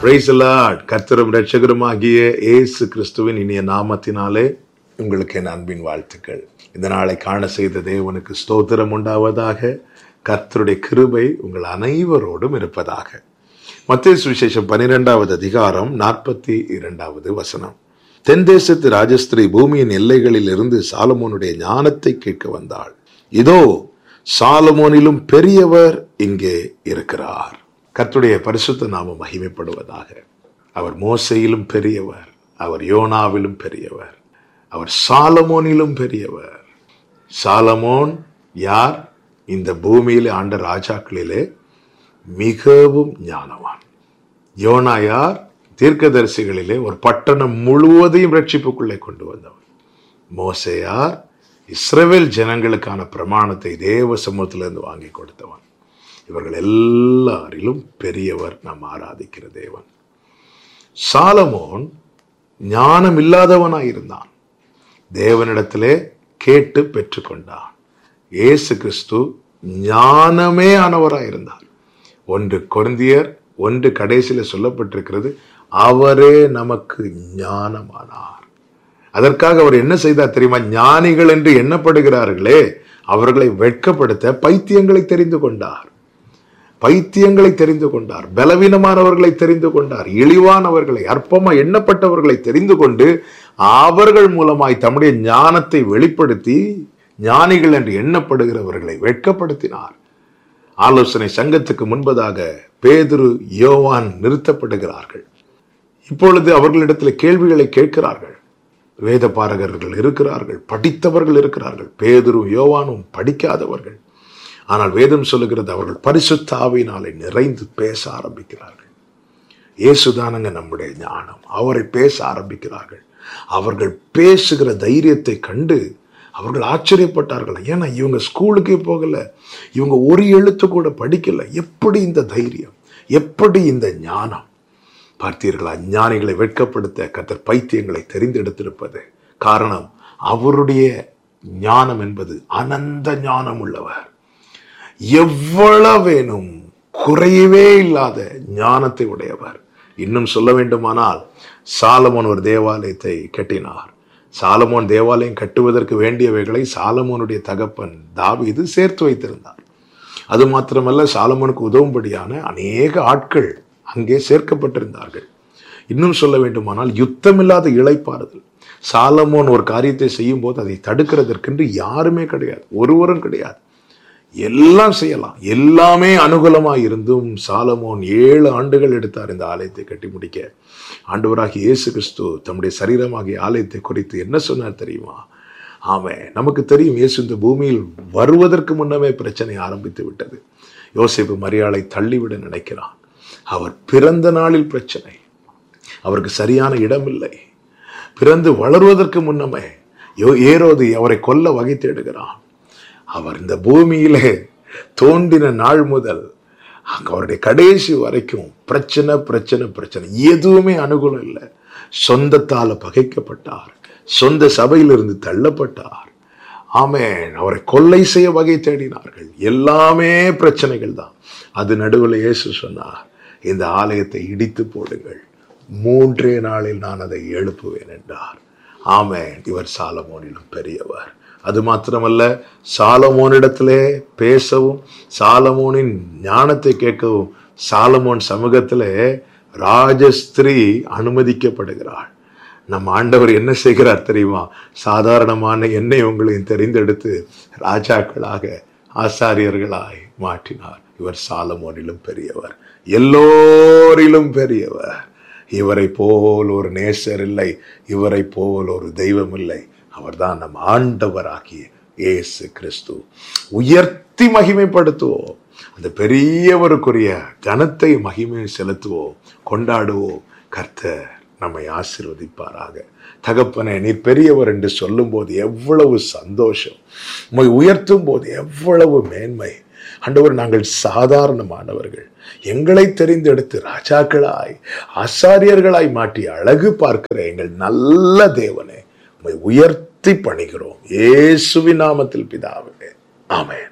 Praise the Lord. கர்த்தரும் ரட்சகருமாகிய இயேசு கிறிஸ்துவின் இனிய நாமத்தினாலே உங்களுக்கு என் அன்பின் வாழ்த்துக்கள் இந்த நாளை காண செய்த தேவனுக்கு ஸ்தோத்திரம் உண்டாவதாக கர்த்தருடைய கிருபை உங்கள் அனைவரோடும் இருப்பதாக மத்திய சுவிசேஷம் பனிரெண்டாவது அதிகாரம் நாற்பத்தி இரண்டாவது வசனம் தென் தேசத்து ராஜஸ்திரி பூமியின் எல்லைகளில் இருந்து சாலமோனுடைய ஞானத்தை கேட்க வந்தாள் இதோ சாலமோனிலும் பெரியவர் இங்கே இருக்கிறார் கர்த்தருடைய பரிசுத்த நாமம் மகிமைப்படுவதாக அவர் மோசையிலும் பெரியவர் அவர் யோனாவிலும் பெரியவர் அவர் சாலமோனிலும் பெரியவர் சாலமோன் யார் இந்த பூமியிலே ஆண்ட ராஜாக்களிலே மிகவும் ஞானவான் யோனா யார் தீர்க்கதரிசிகளிலே ஒரு பட்டணம் முழுவதையும் ரட்சிப்புக்குள்ளே கொண்டு வந்தவர் மோசையார் இஸ்ரவேல் ஜனங்களுக்கான பிரமாணத்தை தேவ சமூகத்திலிருந்து வாங்கி கொடுத்தவன் இவர்கள் எல்லாரிலும் பெரியவர் நாம் ஆராதிக்கிற தேவன் சாலமோன் ஞானம் இல்லாதவனாய் இருந்தான் தேவனிடத்திலே கேட்டு பெற்றுக்கொண்டான் இயேசு கிறிஸ்து ஞானமே ஆனவராய் இருந்தார் ஒன்று கொரிந்தியர் ஒன்று கடைசியில் சொல்லப்பட்டிருக்கிறது அவரே நமக்கு ஞானமானார் அதற்காக அவர் என்ன செய்தார் தெரியுமா ஞானிகள் என்று எண்ணப்படுகிறார்களே அவர்களை வெட்கப்படுத்த பைத்தியங்களை தெரிந்து கொண்டார் பைத்தியங்களை தெரிந்து கொண்டார் பலவீனமானவர்களை தெரிந்து கொண்டார் இழிவானவர்களை அற்பமா எண்ணப்பட்டவர்களை தெரிந்து கொண்டு அவர்கள் மூலமாய் தம்முடைய ஞானத்தை வெளிப்படுத்தி ஞானிகள் என்று எண்ணப்படுகிறவர்களை வெட்கப்படுத்தினார் ஆலோசனை சங்கத்துக்கு முன்பதாக பேதுரு யோவான் நிறுத்தப்படுகிறார்கள் இப்பொழுது அவர்களிடத்தில் கேள்விகளை கேட்கிறார்கள் வேத பாரகர்கள் இருக்கிறார்கள் படித்தவர்கள் இருக்கிறார்கள் பேதுரும் யோவானும் படிக்காதவர்கள் ஆனால் வேதம் சொல்லுகிறது அவர்கள் பரிசுத்த ஆவியினாலே நிறைந்து பேச ஆரம்பிக்கிறார்கள் இயேசுதானங்க நம்முடைய ஞானம் அவரை பேச ஆரம்பிக்கிறார்கள் அவர்கள் பேசுகிற தைரியத்தை கண்டு அவர்கள் ஆச்சரியப்பட்டார்கள் ஏன்னா இவங்க ஸ்கூலுக்கே போகல இவங்க ஒரு எழுத்து கூட படிக்கல எப்படி இந்த தைரியம் எப்படி இந்த ஞானம் பார்த்தீர்களா ஞானிகளை வெட்கப்படுத்த கத்தர் பைத்தியங்களை தெரிந்தெடுத்திருப்பது காரணம் அவருடைய ஞானம் என்பது அனந்த ஞானம் உள்ளவர் எவ்வளவேனும் குறையவே இல்லாத ஞானத்தை உடையவர் இன்னும் சொல்ல வேண்டுமானால் சாலமோன் ஒரு தேவாலயத்தை கட்டினார் சாலமோன் தேவாலயம் கட்டுவதற்கு வேண்டியவைகளை சாலமோனுடைய தகப்பன் தாவீது சேர்த்து வைத்திருந்தார் அது மாத்திரமல்ல சாலமோனுக்கு உதவும்படியான அநேக ஆட்கள் அங்கே சேர்க்கப்பட்டிருந்தார்கள் இன்னும் சொல்ல வேண்டுமானால் யுத்தமில்லாத இழைப்பாறுதல் சாலமோன் ஒரு காரியத்தை செய்யும் போது அதை தடுக்கிறதற்கென்று யாருமே கிடையாது ஒருவரும் கிடையாது எல்லாம் செய்யலாம் எல்லாமே அனுகூலமாக இருந்தும் சாலமோன் ஏழு ஆண்டுகள் எடுத்தார் இந்த ஆலயத்தை கட்டி முடிக்க ஆண்டவராகி இயேசு கிறிஸ்து தம்முடைய சரீரமாகிய ஆலயத்தை குறித்து என்ன சொன்னார் தெரியுமா ஆமே நமக்கு தெரியும் இயேசு இந்த பூமியில் வருவதற்கு முன்னமே பிரச்சனை ஆரம்பித்து விட்டது யோசிப்பு மரியாதை தள்ளிவிட நினைக்கிறான் அவர் பிறந்த நாளில் பிரச்சனை அவருக்கு சரியான இடம் இல்லை பிறந்து வளருவதற்கு முன்னமே ஏரோது அவரை கொல்ல வகை தேடுகிறான் அவர் இந்த பூமியிலே தோன்றின நாள் முதல் அவருடைய கடைசி வரைக்கும் பிரச்சனை பிரச்சனை பிரச்சனை எதுவுமே அனுகூலம் இல்லை சொந்தத்தால் பகைக்கப்பட்டார் சொந்த சபையிலிருந்து தள்ளப்பட்டார் ஆமேன் அவரை கொள்ளை செய்ய வகை தேடினார்கள் எல்லாமே பிரச்சனைகள் தான் அது நடுவில் இயேசு சொன்னார் இந்த ஆலயத்தை இடித்து போடுங்கள் மூன்றே நாளில் நான் அதை எழுப்புவேன் என்றார் ஆமேன் இவர் சாலமோனிலும் பெரியவர் அது மாத்திரமல்ல சாலமோனிடத்திலே பேசவும் சாலமோனின் ஞானத்தை கேட்கவும் சாலமோன் சமூகத்திலே ராஜஸ்திரீ அனுமதிக்கப்படுகிறாள் நம் ஆண்டவர் என்ன செய்கிறார் தெரியுமா சாதாரணமான என்னை உங்களையும் தெரிந்தெடுத்து ராஜாக்களாக ஆசாரியர்களாய் மாற்றினார் இவர் சாலமோனிலும் பெரியவர் எல்லோரிலும் பெரியவர் இவரை போல் ஒரு நேசர் இல்லை இவரை போல் ஒரு தெய்வம் இல்லை அவர்தான் நம் ஆண்டவராகிய இயேசு கிறிஸ்து உயர்த்தி மகிமைப்படுத்துவோம் அந்த பெரியவருக்குரிய கனத்தை மகிமை செலுத்துவோம் கொண்டாடுவோம் கர்த்தர் நம்மை ஆசிர்வதிப்பாராக தகப்பனே நீர் பெரியவர் என்று சொல்லும்போது எவ்வளவு சந்தோஷம் உம்மை உயர்த்தும் போது எவ்வளவு மேன்மை ஆண்டவர் நாங்கள் சாதாரணமானவர்கள் எங்களை தெரிந்தெடுத்து ராஜாக்களாய் ஆசாரியர்களாய் மாட்டி அழகு பார்க்கிற எங்கள் நல்ல தேவனே உம்மை உயர்த்தி பணிகிறோம் இயேசுவின் நாமத்தில் பிதாவே ஆமென்